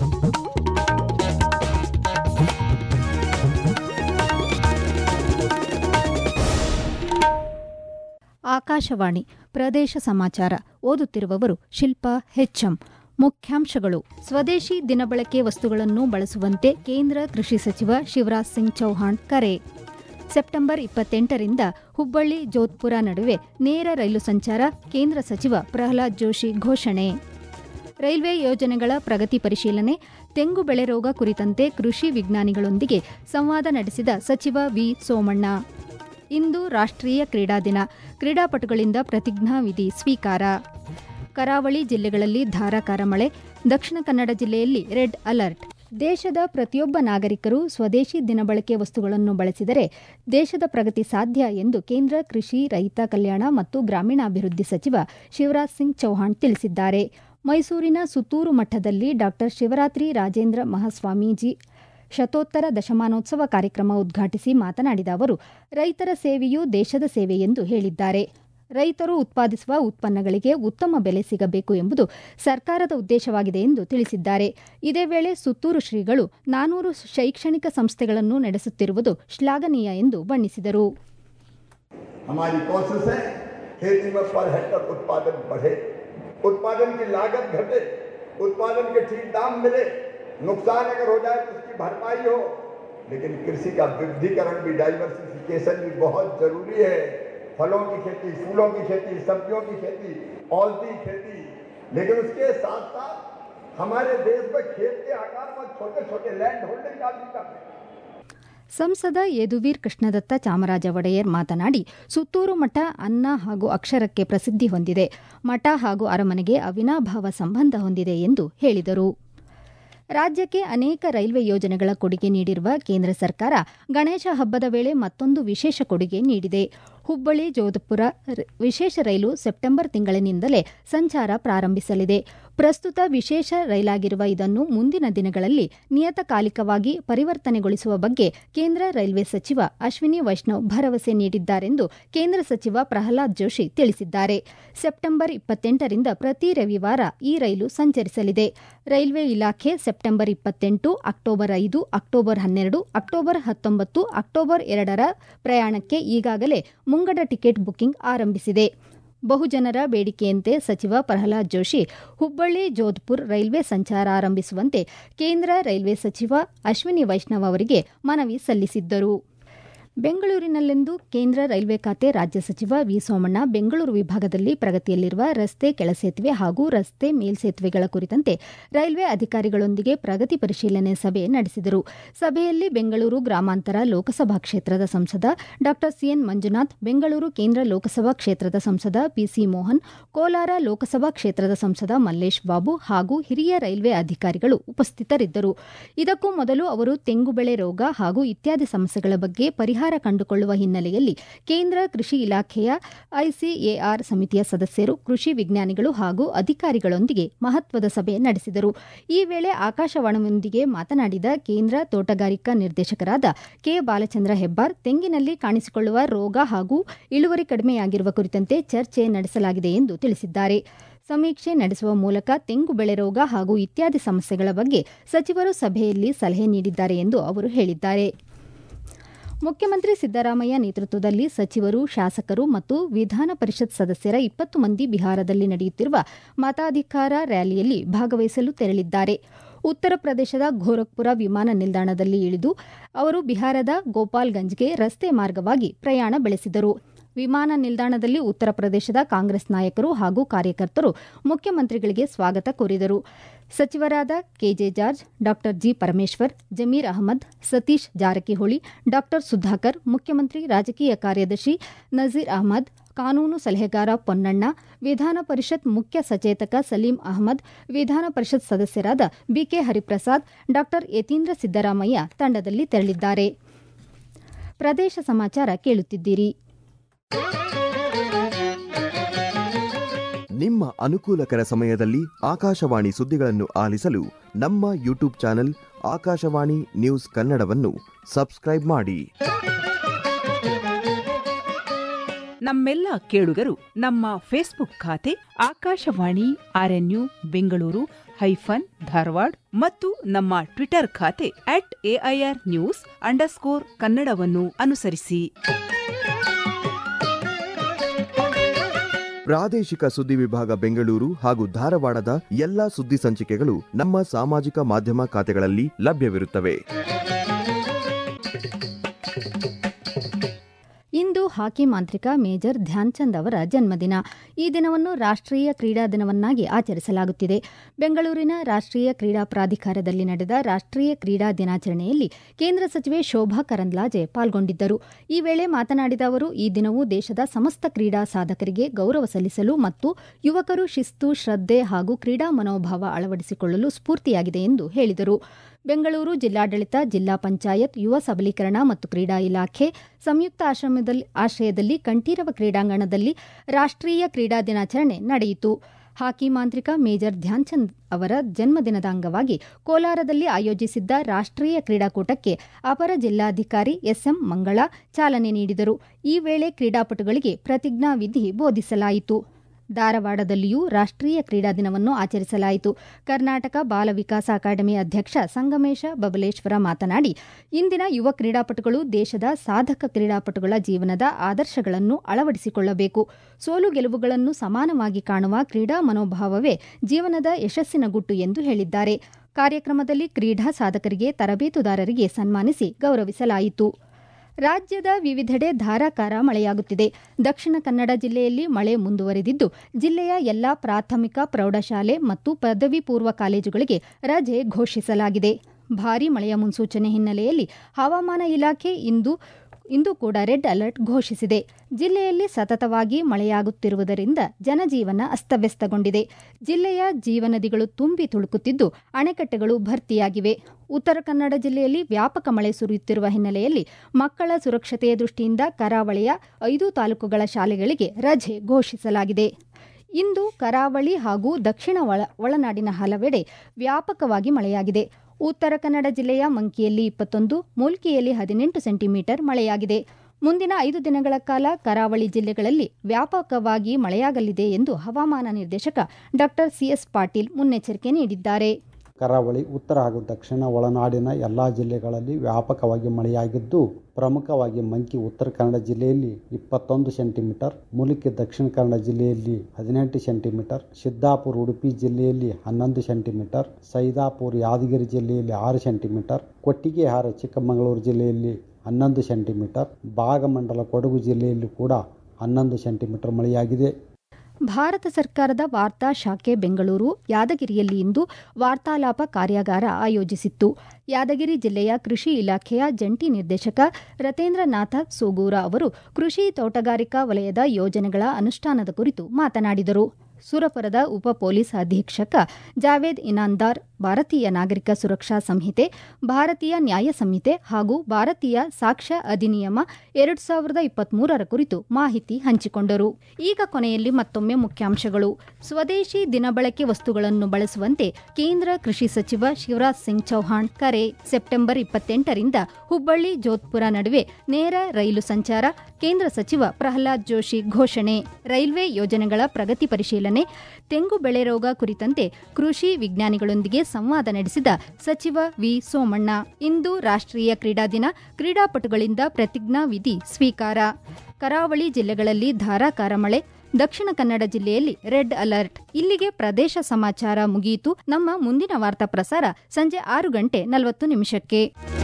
ಆಕಾಶವಾಣಿ ಪ್ರದೇಶ ಸಮಾಚಾರ ಓದುತ್ತಿರುವವರು ಶಿಲ್ಪಾ ಹೆಚ್ಎಂ ಮುಖ್ಯಾಂಶಗಳು ಸ್ವದೇಶಿ ದಿನಬಳಕೆ ವಸ್ತುಗಳನ್ನು ಬಳಸುವಂತೆ ಕೇಂದ್ರ ಕೃಷಿ ಸಚಿವ ಶಿವರಾಜ್ ಸಿಂಗ್ ಚೌಹಾಣ್ ಕರೆ ಸೆಪ್ಟೆಂಬರ್ ಇಪ್ಪತ್ತೆಂಟರಿಂದ ಹುಬ್ಬಳ್ಳಿ ಜೋಧ್ಪುರ ನಡುವೆ ನೇರ ರೈಲು ಸಂಚಾರ ಕೇಂದ್ರ ಸಚಿವ ಪ್ರಹ್ಲಾದ್ ಜೋಶಿ ಘೋಷಣೆ ರೈಲ್ವೆ ಯೋಜನೆಗಳ ಪ್ರಗತಿ ಪರಿಶೀಲನೆ ತೆಂಗು ಬೆಳೆ ರೋಗ ಕುರಿತಂತೆ ಕೃಷಿ ವಿಜ್ಞಾನಿಗಳೊಂದಿಗೆ ಸಂವಾದ ನಡೆಸಿದ ಸಚಿವ ವಿ ಸೋಮಣ್ಣ ಇಂದು ರಾಷ್ಟ್ರೀಯ ಕ್ರೀಡಾ ದಿನ ಕ್ರೀಡಾಪಟುಗಳಿಂದ ಪ್ರತಿಜ್ಞಾ ವಿಧಿ ಸ್ವೀಕಾರ ಕರಾವಳಿ ಜಿಲ್ಲೆಗಳಲ್ಲಿ ಧಾರಾಕಾರ ಮಳೆ ದಕ್ಷಿಣ ಕನ್ನಡ ಜಿಲ್ಲೆಯಲ್ಲಿ ರೆಡ್ ಅಲರ್ಟ್ ದೇಶದ ಪ್ರತಿಯೊಬ್ಬ ನಾಗರಿಕರು ಸ್ವದೇಶಿ ದಿನಬಳಕೆ ವಸ್ತುಗಳನ್ನು ಬಳಸಿದರೆ ದೇಶದ ಪ್ರಗತಿ ಸಾಧ್ಯ ಎಂದು ಕೇಂದ್ರ ಕೃಷಿ ರೈತ ಕಲ್ಯಾಣ ಮತ್ತು ಗ್ರಾಮೀಣಾಭಿವೃದ್ಧಿ ಸಚಿವ ಶಿವರಾಜ್ ಸಿಂಗ್ ಚೌಹಾಣ್ ತಿಳಿಸಿದ್ದಾರೆ ಮೈಸೂರಿನ ಸುತ್ತೂರು ಮಠದಲ್ಲಿ ಡಾ ಶಿವರಾತ್ರಿ ರಾಜೇಂದ್ರ ಮಹಾಸ್ವಾಮೀಜಿ ಶತೋತ್ತರ ದಶಮಾನೋತ್ಸವ ಕಾರ್ಯಕ್ರಮ ಉದ್ಘಾಟಿಸಿ ಮಾತನಾಡಿದ ಅವರು ರೈತರ ಸೇವೆಯೂ ದೇಶದ ಸೇವೆ ಎಂದು ಹೇಳಿದ್ದಾರೆ ರೈತರು ಉತ್ಪಾದಿಸುವ ಉತ್ಪನ್ನಗಳಿಗೆ ಉತ್ತಮ ಬೆಲೆ ಸಿಗಬೇಕು ಎಂಬುದು ಸರ್ಕಾರದ ಉದ್ದೇಶವಾಗಿದೆ ಎಂದು ತಿಳಿಸಿದ್ದಾರೆ ಇದೇ ವೇಳೆ ಸುತ್ತೂರು ಶ್ರೀಗಳು ನಾನೂರು ಶೈಕ್ಷಣಿಕ ಸಂಸ್ಥೆಗಳನ್ನು ನಡೆಸುತ್ತಿರುವುದು ಶ್ಲಾಘನೀಯ ಎಂದು ಬಣ್ಣಿಸಿದರು हमारी कोशिश है खेती में पर हेक्टर उत्पादन बढ़े उत्पादन की लागत घटे उत्पादन के ठीक दाम मिले नुकसान अगर हो जाए तो उसकी भरपाई हो लेकिन कृषि का वृद्धिकरण भी डाइवर्सिफिकेशन भी बहुत जरूरी है फलों की खेती फूलों की खेती सब्जियों की खेती औषधि खेती लेकिन उसके साथ साथ हमारे देश में खेत के आकार में छोटे छोटे लैंड होल्डिंग का भी कम है ಸಂಸದ ಯದುವೀರ್ ಕೃಷ್ಣದತ್ತ ಚಾಮರಾಜ ಒಡೆಯರ್ ಮಾತನಾಡಿ ಸುತ್ತೂರು ಮಠ ಅನ್ನ ಹಾಗೂ ಅಕ್ಷರಕ್ಕೆ ಪ್ರಸಿದ್ಧಿ ಹೊಂದಿದೆ ಮಠ ಹಾಗೂ ಅರಮನೆಗೆ ಅವಿನಾಭಾವ ಸಂಬಂಧ ಹೊಂದಿದೆ ಎಂದು ಹೇಳಿದರು ರಾಜ್ಯಕ್ಕೆ ಅನೇಕ ರೈಲ್ವೆ ಯೋಜನೆಗಳ ಕೊಡುಗೆ ನೀಡಿರುವ ಕೇಂದ್ರ ಸರ್ಕಾರ ಗಣೇಶ ಹಬ್ಬದ ವೇಳೆ ಮತ್ತೊಂದು ವಿಶೇಷ ಕೊಡುಗೆ ನೀಡಿದೆ ಹುಬ್ಬಳ್ಳಿ ಜೋಧಪುರ ವಿಶೇಷ ರೈಲು ಸೆಪ್ಟೆಂಬರ್ ತಿಂಗಳಿನಿಂದಲೇ ಸಂಚಾರ ಪ್ರಾರಂಭಿಸಲಿದೆ ಪ್ರಸ್ತುತ ವಿಶೇಷ ರೈಲಾಗಿರುವ ಇದನ್ನು ಮುಂದಿನ ದಿನಗಳಲ್ಲಿ ನಿಯತಕಾಲಿಕವಾಗಿ ಪರಿವರ್ತನೆಗೊಳಿಸುವ ಬಗ್ಗೆ ಕೇಂದ್ರ ರೈಲ್ವೆ ಸಚಿವ ಅಶ್ವಿನಿ ವೈಷ್ಣವ್ ಭರವಸೆ ನೀಡಿದ್ದಾರೆಂದು ಕೇಂದ್ರ ಸಚಿವ ಪ್ರಹ್ಲಾದ್ ಜೋಶಿ ತಿಳಿಸಿದ್ದಾರೆ ಸೆಪ್ಟೆಂಬರ್ ಇಪ್ಪತ್ತೆಂಟರಿಂದ ಪ್ರತಿ ರವಿವಾರ ಈ ರೈಲು ಸಂಚರಿಸಲಿದೆ ರೈಲ್ವೆ ಇಲಾಖೆ ಸೆಪ್ಟೆಂಬರ್ ಇಪ್ಪತ್ತೆಂಟು ಅಕ್ಟೋಬರ್ ಐದು ಅಕ್ಟೋಬರ್ ಹನ್ನೆರಡು ಅಕ್ಟೋಬರ್ ಹತ್ತೊಂಬತ್ತು ಅಕ್ಟೋಬರ್ ಎರಡರ ಪ್ರಯಾಣಕ್ಕೆ ಈಗಾಗಲೇ ಮುಂಗಡ ಟಿಕೆಟ್ ಬುಕಿಂಗ್ ಆರಂಭಿಸಿದೆ ಬಹುಜನರ ಬೇಡಿಕೆಯಂತೆ ಸಚಿವ ಪ್ರಹ್ಲಾದ್ ಜೋಶಿ ಹುಬ್ಬಳ್ಳಿ ಜೋಧ್ಪುರ್ ರೈಲ್ವೆ ಸಂಚಾರ ಆರಂಭಿಸುವಂತೆ ಕೇಂದ್ರ ರೈಲ್ವೆ ಸಚಿವ ಅಶ್ವಿನಿ ವೈಷ್ಣವ್ ಅವರಿಗೆ ಮನವಿ ಸಲ್ಲಿಸಿದ್ದರು ಬೆಂಗಳೂರಿನಲ್ಲಿಂದು ಕೇಂದ್ರ ರೈಲ್ವೆ ಖಾತೆ ರಾಜ್ಯ ಸಚಿವ ವಿ ಸೋಮಣ್ಣ ಬೆಂಗಳೂರು ವಿಭಾಗದಲ್ಲಿ ಪ್ರಗತಿಯಲ್ಲಿರುವ ರಸ್ತೆ ಕೆಳಸೇತುವೆ ಹಾಗೂ ರಸ್ತೆ ಮೇಲ್ಸೇತುವೆಗಳ ಕುರಿತಂತೆ ರೈಲ್ವೆ ಅಧಿಕಾರಿಗಳೊಂದಿಗೆ ಪ್ರಗತಿ ಪರಿಶೀಲನೆ ಸಭೆ ನಡೆಸಿದರು ಸಭೆಯಲ್ಲಿ ಬೆಂಗಳೂರು ಗ್ರಾಮಾಂತರ ಲೋಕಸಭಾ ಕ್ಷೇತ್ರದ ಸಂಸದ ಡಾ ಸಿಎನ್ ಮಂಜುನಾಥ್ ಬೆಂಗಳೂರು ಕೇಂದ್ರ ಲೋಕಸಭಾ ಕ್ಷೇತ್ರದ ಸಂಸದ ಪಿಸಿ ಮೋಹನ್ ಕೋಲಾರ ಲೋಕಸಭಾ ಕ್ಷೇತ್ರದ ಸಂಸದ ಮಲ್ಲೇಶ್ ಬಾಬು ಹಾಗೂ ಹಿರಿಯ ರೈಲ್ವೆ ಅಧಿಕಾರಿಗಳು ಉಪಸ್ಥಿತರಿದ್ದರು ಇದಕ್ಕೂ ಮೊದಲು ಅವರು ತೆಂಗು ಬೆಳೆ ರೋಗ ಹಾಗೂ ಇತ್ಯಾದಿ ಸಮಸ್ಯೆಗಳ ಬಗ್ಗೆ ಪರಿಹಾರ ಕಂಡುಕೊಳ್ಳುವ ಹಿನ್ನೆಲೆಯಲ್ಲಿ ಕೇಂದ್ರ ಕೃಷಿ ಇಲಾಖೆಯ ಐಸಿಎಆರ್ ಸಮಿತಿಯ ಸದಸ್ಯರು ಕೃಷಿ ವಿಜ್ಞಾನಿಗಳು ಹಾಗೂ ಅಧಿಕಾರಿಗಳೊಂದಿಗೆ ಮಹತ್ವದ ಸಭೆ ನಡೆಸಿದರು ಈ ವೇಳೆ ಆಕಾಶವಾಣಿಯೊಂದಿಗೆ ಮಾತನಾಡಿದ ಕೇಂದ್ರ ತೋಟಗಾರಿಕಾ ನಿರ್ದೇಶಕರಾದ ಕೆ ಬಾಲಚಂದ್ರ ಹೆಬ್ಬಾರ್ ತೆಂಗಿನಲ್ಲಿ ಕಾಣಿಸಿಕೊಳ್ಳುವ ರೋಗ ಹಾಗೂ ಇಳುವರಿ ಕಡಿಮೆಯಾಗಿರುವ ಕುರಿತಂತೆ ಚರ್ಚೆ ನಡೆಸಲಾಗಿದೆ ಎಂದು ತಿಳಿಸಿದ್ದಾರೆ ಸಮೀಕ್ಷೆ ನಡೆಸುವ ಮೂಲಕ ತೆಂಗು ಬೆಳೆ ರೋಗ ಹಾಗೂ ಇತ್ಯಾದಿ ಸಮಸ್ಯೆಗಳ ಬಗ್ಗೆ ಸಚಿವರು ಸಭೆಯಲ್ಲಿ ಸಲಹೆ ನೀಡಿದ್ದಾರೆ ಎಂದು ಅವರು ಹೇಳಿದ್ದಾರೆ ಮುಖ್ಯಮಂತ್ರಿ ಸಿದ್ದರಾಮಯ್ಯ ನೇತೃತ್ವದಲ್ಲಿ ಸಚಿವರು ಶಾಸಕರು ಮತ್ತು ವಿಧಾನ ಪರಿಷತ್ ಸದಸ್ಯರ ಇಪ್ಪತ್ತು ಮಂದಿ ಬಿಹಾರದಲ್ಲಿ ನಡೆಯುತ್ತಿರುವ ಮತಾಧಿಕಾರ ರ್ಯಾಲಿಯಲ್ಲಿ ಭಾಗವಹಿಸಲು ತೆರಳಿದ್ದಾರೆ ಉತ್ತರ ಪ್ರದೇಶದ ಗೋರಖ್ಪುರ ವಿಮಾನ ನಿಲ್ದಾಣದಲ್ಲಿ ಇಳಿದು ಅವರು ಬಿಹಾರದ ಗೋಪಾಲ್ಗಂಜ್ಗೆ ರಸ್ತೆ ಮಾರ್ಗವಾಗಿ ಪ್ರಯಾಣ ಬೆಳೆಸಿದರು ವಿಮಾನ ನಿಲ್ದಾಣದಲ್ಲಿ ಉತ್ತರ ಪ್ರದೇಶದ ಕಾಂಗ್ರೆಸ್ ನಾಯಕರು ಹಾಗೂ ಕಾರ್ಯಕರ್ತರು ಮುಖ್ಯಮಂತ್ರಿಗಳಿಗೆ ಸ್ವಾಗತ ಕೋರಿದರು ಸಚಿವರಾದ ಕೆಜೆ ಜಾರ್ಜ್ ಡಾ ಜಿ ಪರಮೇಶ್ವರ್ ಜಮೀರ್ ಅಹಮದ್ ಸತೀಶ್ ಜಾರಕಿಹೊಳಿ ಡಾ ಸುಧಾಕರ್ ಮುಖ್ಯಮಂತ್ರಿ ರಾಜಕೀಯ ಕಾರ್ಯದರ್ಶಿ ನಜೀರ್ ಅಹಮದ್ ಕಾನೂನು ಸಲಹೆಗಾರ ಪೊನ್ನಣ್ಣ ವಿಧಾನ ಪರಿಷತ್ ಮುಖ್ಯ ಸಚೇತಕ ಸಲೀಂ ಅಹಮದ್ ವಿಧಾನ ಪರಿಷತ್ ಸದಸ್ಯರಾದ ಬಿಕೆ ಹರಿಪ್ರಸಾದ್ ಡಾ ಯತೀಂದ್ರ ಸಿದ್ದರಾಮಯ್ಯ ತಂಡದಲ್ಲಿ ತೆರಳಿದ್ದಾರೆ ಪ್ರದೇಶ ಸಮಾಚಾರ ಕೇಳುತ್ತಿದ್ದೀರಿ ನಿಮ್ಮ ಅನುಕೂಲಕರ ಸಮಯದಲ್ಲಿ ಆಕಾಶವಾಣಿ ಸುದ್ದಿಗಳನ್ನು ಆಲಿಸಲು ನಮ್ಮ ಯೂಟ್ಯೂಬ್ ಚಾನೆಲ್ ಆಕಾಶವಾಣಿ ನ್ಯೂಸ್ ಕನ್ನಡವನ್ನು ಸಬ್ಸ್ಕ್ರೈಬ್ ಮಾಡಿ ನಮ್ಮೆಲ್ಲ ಕೇಳುಗರು ನಮ್ಮ ಫೇಸ್ಬುಕ್ ಖಾತೆ ಆಕಾಶವಾಣಿ ಆರ್ಎನ್ಯು ಬೆಂಗಳೂರು ಹೈಫನ್ ಧಾರವಾಡ ಮತ್ತು ನಮ್ಮ ಟ್ವಿಟರ್ ಖಾತೆ ಅಟ್ ಎಐಆರ್ ನ್ಯೂಸ್ ಅಂಡರ್ಸ್ಕೋರ್ ಕನ್ನಡವನ್ನು ಅನುಸರಿಸಿ ಪ್ರಾದೇಶಿಕ ಸುದ್ದಿ ವಿಭಾಗ ಬೆಂಗಳೂರು ಹಾಗೂ ಧಾರವಾಡದ ಎಲ್ಲಾ ಸುದ್ದಿ ಸಂಚಿಕೆಗಳು ನಮ್ಮ ಸಾಮಾಜಿಕ ಮಾಧ್ಯಮ ಖಾತೆಗಳಲ್ಲಿ ಲಭ್ಯವಿರುತ್ತವೆ ಇಂದು ಹಾಕಿ ಮಾಂತ್ರಿಕ ಮೇಜರ್ ಧ್ಯಾನ್ಚಂದ್ ಅವರ ಜನ್ಮದಿನ ಈ ದಿನವನ್ನು ರಾಷ್ಟ್ರೀಯ ಕ್ರೀಡಾ ದಿನವನ್ನಾಗಿ ಆಚರಿಸಲಾಗುತ್ತಿದೆ ಬೆಂಗಳೂರಿನ ರಾಷ್ಟ್ರೀಯ ಕ್ರೀಡಾ ಪ್ರಾಧಿಕಾರದಲ್ಲಿ ನಡೆದ ರಾಷ್ಟ್ರೀಯ ಕ್ರೀಡಾ ದಿನಾಚರಣೆಯಲ್ಲಿ ಕೇಂದ್ರ ಸಚಿವೆ ಶೋಭಾ ಕರಂದ್ಲಾಜೆ ಪಾಲ್ಗೊಂಡಿದ್ದರು ಈ ವೇಳೆ ಮಾತನಾಡಿದ ಅವರು ಈ ದಿನವು ದೇಶದ ಸಮಸ್ತ ಕ್ರೀಡಾ ಸಾಧಕರಿಗೆ ಗೌರವ ಸಲ್ಲಿಸಲು ಮತ್ತು ಯುವಕರು ಶಿಸ್ತು ಶ್ರದ್ಧೆ ಹಾಗೂ ಕ್ರೀಡಾ ಮನೋಭಾವ ಅಳವಡಿಸಿಕೊಳ್ಳಲು ಸ್ಫೂರ್ತಿಯಾಗಿದೆ ಎಂದು ಹೇಳಿದರು ಬೆಂಗಳೂರು ಜಿಲ್ಲಾಡಳಿತ ಜಿಲ್ಲಾ ಪಂಚಾಯತ್ ಯುವ ಸಬಲೀಕರಣ ಮತ್ತು ಕ್ರೀಡಾ ಇಲಾಖೆ ಸಂಯುಕ್ತ ಆಶ್ರಮದಲ್ಲಿ ಆಶ್ರಯದಲ್ಲಿ ಕಂಠೀರವ ಕ್ರೀಡಾಂಗಣದಲ್ಲಿ ರಾಷ್ಟ್ರೀಯ ಕ್ರೀಡಾ ದಿನಾಚರಣೆ ನಡೆಯಿತು ಹಾಕಿ ಮಾಂತ್ರಿಕ ಮೇಜರ್ ಧ್ಯಾನ್ಚಂದ್ ಅವರ ಜನ್ಮದಿನದ ಅಂಗವಾಗಿ ಕೋಲಾರದಲ್ಲಿ ಆಯೋಜಿಸಿದ್ದ ರಾಷ್ಟ್ರೀಯ ಕ್ರೀಡಾಕೂಟಕ್ಕೆ ಅಪರ ಜಿಲ್ಲಾಧಿಕಾರಿ ಎಸ್ಎಂ ಮಂಗಳ ಚಾಲನೆ ನೀಡಿದರು ಈ ವೇಳೆ ಕ್ರೀಡಾಪಟುಗಳಿಗೆ ಪ್ರತಿಜ್ಞಾವಿಧಿ ಬೋಧಿಸಲಾಯಿತು ಧಾರವಾಡದಲ್ಲಿಯೂ ರಾಷ್ಟ್ರೀಯ ಕ್ರೀಡಾ ದಿನವನ್ನು ಆಚರಿಸಲಾಯಿತು ಕರ್ನಾಟಕ ಬಾಲ ವಿಕಾಸ ಅಕಾಡೆಮಿ ಅಧ್ಯಕ್ಷ ಸಂಗಮೇಶ ಬಬಲೇಶ್ವರ ಮಾತನಾಡಿ ಇಂದಿನ ಯುವ ಕ್ರೀಡಾಪಟುಗಳು ದೇಶದ ಸಾಧಕ ಕ್ರೀಡಾಪಟುಗಳ ಜೀವನದ ಆದರ್ಶಗಳನ್ನು ಅಳವಡಿಸಿಕೊಳ್ಳಬೇಕು ಸೋಲು ಗೆಲುವುಗಳನ್ನು ಸಮಾನವಾಗಿ ಕಾಣುವ ಕ್ರೀಡಾ ಮನೋಭಾವವೇ ಜೀವನದ ಯಶಸ್ಸಿನ ಗುಟ್ಟು ಎಂದು ಹೇಳಿದ್ದಾರೆ ಕಾರ್ಯಕ್ರಮದಲ್ಲಿ ಕ್ರೀಡಾ ಸಾಧಕರಿಗೆ ತರಬೇತುದಾರರಿಗೆ ಸನ್ಮಾನಿಸಿ ಗೌರವಿಸಲಾಯಿತು ರಾಜ್ಯದ ವಿವಿಧೆಡೆ ಧಾರಾಕಾರ ಮಳೆಯಾಗುತ್ತಿದೆ ದಕ್ಷಿಣ ಕನ್ನಡ ಜಿಲ್ಲೆಯಲ್ಲಿ ಮಳೆ ಮುಂದುವರೆದಿದ್ದು ಜಿಲ್ಲೆಯ ಎಲ್ಲಾ ಪ್ರಾಥಮಿಕ ಪ್ರೌಢಶಾಲೆ ಮತ್ತು ಪದವಿ ಪೂರ್ವ ಕಾಲೇಜುಗಳಿಗೆ ರಜೆ ಘೋಷಿಸಲಾಗಿದೆ ಭಾರೀ ಮಳೆಯ ಮುನ್ಸೂಚನೆ ಹಿನ್ನೆಲೆಯಲ್ಲಿ ಹವಾಮಾನ ಇಲಾಖೆ ಇಂದು ಇಂದು ಕೂಡ ರೆಡ್ ಅಲರ್ಟ್ ಘೋಷಿಸಿದೆ ಜಿಲ್ಲೆಯಲ್ಲಿ ಸತತವಾಗಿ ಮಳೆಯಾಗುತ್ತಿರುವುದರಿಂದ ಜನಜೀವನ ಅಸ್ತವ್ಯಸ್ತಗೊಂಡಿದೆ ಜಿಲ್ಲೆಯ ಜೀವನದಿಗಳು ತುಂಬಿ ತುಳುಕುತ್ತಿದ್ದು ಅಣೆಕಟ್ಟೆಗಳು ಭರ್ತಿಯಾಗಿವೆ ಉತ್ತರ ಕನ್ನಡ ಜಿಲ್ಲೆಯಲ್ಲಿ ವ್ಯಾಪಕ ಮಳೆ ಸುರಿಯುತ್ತಿರುವ ಹಿನ್ನೆಲೆಯಲ್ಲಿ ಮಕ್ಕಳ ಸುರಕ್ಷತೆಯ ದೃಷ್ಟಿಯಿಂದ ಕರಾವಳಿಯ ಐದು ತಾಲೂಕುಗಳ ಶಾಲೆಗಳಿಗೆ ರಜೆ ಘೋಷಿಸಲಾಗಿದೆ ಇಂದು ಕರಾವಳಿ ಹಾಗೂ ದಕ್ಷಿಣ ಒಳ ಒಳನಾಡಿನ ಹಲವೆಡೆ ವ್ಯಾಪಕವಾಗಿ ಮಳೆಯಾಗಿದೆ ಉತ್ತರ ಕನ್ನಡ ಜಿಲ್ಲೆಯ ಮಂಕಿಯಲ್ಲಿ ಇಪ್ಪತ್ತೊಂದು ಮೂಲ್ಕಿಯಲ್ಲಿ ಹದಿನೆಂಟು ಸೆಂಟಿಮೀಟರ್ ಮಳೆಯಾಗಿದೆ ಮುಂದಿನ ಐದು ದಿನಗಳ ಕಾಲ ಕರಾವಳಿ ಜಿಲ್ಲೆಗಳಲ್ಲಿ ವ್ಯಾಪಕವಾಗಿ ಮಳೆಯಾಗಲಿದೆ ಎಂದು ಹವಾಮಾನ ನಿರ್ದೇಶಕ ಡಾ ಸಿಎಸ್ ಪಾಟೀಲ್ ಮುನ್ನೆಚ್ಚರಿಕೆ ನೀಡಿದ್ದಾರೆ ಕರಾವಳಿ ಉತ್ತರ ಹಾಗೂ ದಕ್ಷಿಣ ಒಳನಾಡಿನ ಎಲ್ಲ ಜಿಲ್ಲೆಗಳಲ್ಲಿ ವ್ಯಾಪಕವಾಗಿ ಮಳೆಯಾಗಿದ್ದು ಪ್ರಮುಖವಾಗಿ ಮಂಕಿ ಉತ್ತರ ಕನ್ನಡ ಜಿಲ್ಲೆಯಲ್ಲಿ ಇಪ್ಪತ್ತೊಂದು ಸೆಂಟಿಮೀಟರ್ ಮುಲುಕಿ ದಕ್ಷಿಣ ಕನ್ನಡ ಜಿಲ್ಲೆಯಲ್ಲಿ ಹದಿನೆಂಟು ಸೆಂಟಿಮೀಟರ್ ಸಿದ್ದಾಪುರ ಉಡುಪಿ ಜಿಲ್ಲೆಯಲ್ಲಿ ಹನ್ನೊಂದು ಸೆಂಟಿಮೀಟರ್ ಸೈದಾಪುರ ಯಾದಗಿರಿ ಜಿಲ್ಲೆಯಲ್ಲಿ ಆರು ಸೆಂಟಿಮೀಟರ್ ಕೊಟ್ಟಿಗೆಹಾರ ಚಿಕ್ಕಮಗಳೂರು ಜಿಲ್ಲೆಯಲ್ಲಿ ಹನ್ನೊಂದು ಸೆಂಟಿಮೀಟರ್ ಭಾಗಮಂಡಲ ಕೊಡಗು ಜಿಲ್ಲೆಯಲ್ಲಿ ಕೂಡ ಹನ್ನೊಂದು ಸೆಂಟಿಮೀಟರ್ ಮಳೆಯಾಗಿದೆ ಭಾರತ ಸರ್ಕಾರದ ವಾರ್ತಾ ಶಾಖೆ ಬೆಂಗಳೂರು ಯಾದಗಿರಿಯಲ್ಲಿ ಇಂದು ವಾರ್ತಾಲಾಪ ಕಾರ್ಯಾಗಾರ ಆಯೋಜಿಸಿತ್ತು ಯಾದಗಿರಿ ಜಿಲ್ಲೆಯ ಕೃಷಿ ಇಲಾಖೆಯ ಜಂಟಿ ನಿರ್ದೇಶಕ ರತೇಂದ್ರನಾಥ ಸೋಗೂರ ಅವರು ಕೃಷಿ ತೋಟಗಾರಿಕಾ ವಲಯದ ಯೋಜನೆಗಳ ಅನುಷ್ಠಾನದ ಕುರಿತು ಮಾತನಾಡಿದರು ಸುರಪುರದ ಉಪ ಪೊಲೀಸ್ ಅಧೀಕ್ಷಕ ಜಾವೇದ್ ಇನಾಂದಾರ್ ಭಾರತೀಯ ನಾಗರಿಕ ಸುರಕ್ಷಾ ಸಂಹಿತೆ ಭಾರತೀಯ ನ್ಯಾಯ ಸಂಹಿತೆ ಹಾಗೂ ಭಾರತೀಯ ಸಾಕ್ಷ್ಯ ಅಧಿನಿಯಮ ಎರಡು ಸಾವಿರದ ಇಪ್ಪತ್ಮೂರರ ಕುರಿತು ಮಾಹಿತಿ ಹಂಚಿಕೊಂಡರು ಈಗ ಕೊನೆಯಲ್ಲಿ ಮತ್ತೊಮ್ಮೆ ಮುಖ್ಯಾಂಶಗಳು ಸ್ವದೇಶಿ ದಿನಬಳಕೆ ವಸ್ತುಗಳನ್ನು ಬಳಸುವಂತೆ ಕೇಂದ್ರ ಕೃಷಿ ಸಚಿವ ಶಿವರಾಜ್ ಸಿಂಗ್ ಚೌಹಾಣ್ ಕರೆ ಸೆಪ್ಟೆಂಬರ್ ಇಪ್ಪತ್ತೆಂಟರಿಂದ ಹುಬ್ಬಳ್ಳಿ ಜೋಧ್ಪುರ ನಡುವೆ ನೇರ ರೈಲು ಸಂಚಾರ ಕೇಂದ್ರ ಸಚಿವ ಪ್ರಹ್ಲಾದ್ ಜೋಶಿ ಘೋಷಣೆ ರೈಲ್ವೆ ಯೋಜನೆಗಳ ಪ್ರಗತಿ ಪರಿಶೀಲನೆ ತೆಂಗು ಬೆಳೆ ರೋಗ ಕುರಿತಂತೆ ಕೃಷಿ ವಿಜ್ಞಾನಿಗಳೊಂದಿಗೆ ಸಂವಾದ ನಡೆಸಿದ ಸಚಿವ ವಿ ಸೋಮಣ್ಣ ಇಂದು ರಾಷ್ಟ್ರೀಯ ಕ್ರೀಡಾ ದಿನ ಕ್ರೀಡಾಪಟುಗಳಿಂದ ಪ್ರತಿಜ್ಞಾ ವಿಧಿ ಸ್ವೀಕಾರ ಕರಾವಳಿ ಜಿಲ್ಲೆಗಳಲ್ಲಿ ಧಾರಾಕಾರ ಮಳೆ ದಕ್ಷಿಣ ಕನ್ನಡ ಜಿಲ್ಲೆಯಲ್ಲಿ ರೆಡ್ ಅಲರ್ಟ್ ಇಲ್ಲಿಗೆ ಪ್ರದೇಶ ಸಮಾಚಾರ ಮುಗಿಯಿತು ನಮ್ಮ ಮುಂದಿನ ವಾರ್ತಾ ಪ್ರಸಾರ ಸಂಜೆ ಆರು ಗಂಟೆ ನಲವತ್ತು ನಿಮಿಷಕ್ಕೆ